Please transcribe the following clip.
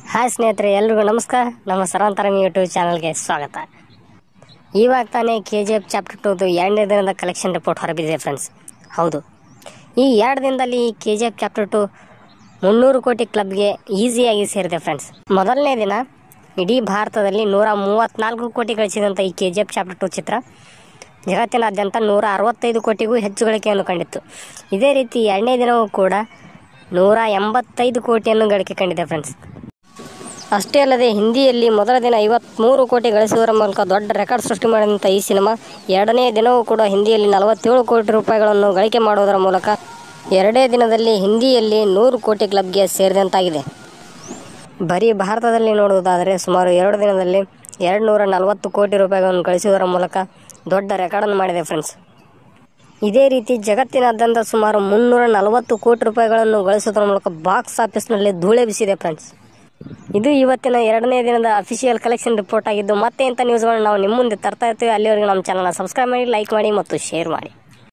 hi ಸ್ನೇಹಿತರೆ ಎಲ್ರಿಗೂ ನಮಸ್ಕಾರ ನಮ್ಮ ಸರಾಂತರಂ ಯೂಟ್ಯೂಬ್ ಚಾನಲ್ಗೆ ಸ್ವಾಗತ ಇವಾಗ ತಾನೇ ಕೆ ಜಿ ಎಫ್ ಚಾಪ್ಟರ್ ಟೂದು ಎರಡನೇ ದಿನದ ಕಲೆಕ್ಷನ್ ರಿಪೋರ್ಟ್ ಹೊರಬಿದ್ದಿದೆ ಫ್ರೆಂಡ್ಸ್ ಹೌದು ಈ ಎರಡು ದಿನದಲ್ಲಿ ಈ K G F chapter two ಮುನ್ನೂರು ಕೋಟಿ ಕ್ಲಬ್ಗೆ ಈಸಿಯಾಗಿ ಸೇರಿದೆ ಫ್ರೆಂಡ್ಸ್ ಮೊದಲನೇ ದಿನ ಇಡೀ ಭಾರತದಲ್ಲಿ ನೂರ ಮೂವತ್ತ್ನಾಲ್ಕು ಕೋಟಿ ಗಳಿಸಿದಂಥ ಈ K G F chapter two ಚಿತ್ರ ಜಗತ್ತಿನಾದ್ಯಂತ ನೂರ ಅರವತ್ತೈದು ಕೋಟಿಗೂ ಹೆಚ್ಚು ಗಳಿಕೆಯನ್ನು ಕಂಡಿತ್ತು ಇದೇ ರೀತಿ ಎರಡನೇ ದಿನವೂ ಕೂಡ ನೂರ ಎಂಬತ್ತೈದು ಕೋಟಿಯನ್ನು ಗಳಿಕೆ ಕಂಡಿದೆ ಫ್ರೆಂಡ್ಸ್ ಅಷ್ಟೇ ಅಲ್ಲದೆ ಹಿಂದಿಯಲ್ಲಿ ಮೊದಲ ದಿನ ಐವತ್ತ್ಮೂರು ಕೋಟಿ ಗಳಿಸುವುದರ ಮೂಲಕ ದೊಡ್ಡ ರೆಕಾರ್ಡ್ ಸೃಷ್ಟಿ ಮಾಡಿದಂಥ ಈ ಸಿನಿಮಾ ಎರಡನೇ ದಿನವೂ ಕೂಡ ಹಿಂದಿಯಲ್ಲಿ ನಲವತ್ತೇಳು ಕೋಟಿ ರೂಪಾಯಿಗಳನ್ನು ಗಳಿಕೆ ಮಾಡುವುದರ ಮೂಲಕ ಎರಡೇ ದಿನದಲ್ಲಿ ಹಿಂದಿಯಲ್ಲಿ ನೂರು ಕೋಟಿ ಕ್ಲಬ್ಗೆ ಸೇರಿದಂತಾಗಿದೆ ಬರೀ ಭಾರತದಲ್ಲಿ ನೋಡುವುದಾದರೆ ಸುಮಾರು ಎರಡು ದಿನದಲ್ಲಿ ಎರಡು ನೂರ ನಲವತ್ತು ಕೋಟಿ ರೂಪಾಯಿಗಳನ್ನು ಗಳಿಸುವುದರ ಮೂಲಕ ದೊಡ್ಡ ರೆಕಾರ್ಡನ್ನು ಮಾಡಿದೆ ಫ್ರೆಂಡ್ಸ್ ಇದೇ ರೀತಿ ಜಗತ್ತಿನಾದ್ಯಂತ ಸುಮಾರು ಮುನ್ನೂರ ನಲವತ್ತು ಕೋಟಿ ರೂಪಾಯಿಗಳನ್ನು ಗಳಿಸುವುದರ ಮೂಲಕ ಬಾಕ್ಸ್ ಆಫೀಸ್ನಲ್ಲಿ ಧೂಳೆ ಬಿಸಿದೆ ಫ್ರೆಂಡ್ಸ್ ಇದು ಇವತ್ತಿನ ಎರಡನೇ ದಿನದ ಅಫಿಷಿಯಲ್ ಕಲೆಕ್ಷನ್ ರಿಪೋರ್ಟ್ ಆಗಿದ್ದು ಮತ್ತೆ ಇಂಥ ನ್ಯೂಸ್ಗಳನ್ನು ನಾವು ನಿಮ್ಮ ಮುಂದೆ ತರ್ತಾ ಇರ್ತೀವಿ ಅಲ್ಲಿವರೆಗೆ ನಮ್ಮ ಚಾನಲ್ನ ಸಬ್ಸ್ಕ್ರೈಬ್ ಮಾಡಿ ಲೈಕ್ ಮಾಡಿ ಮತ್ತು ಶೇರ್ ಮಾಡಿ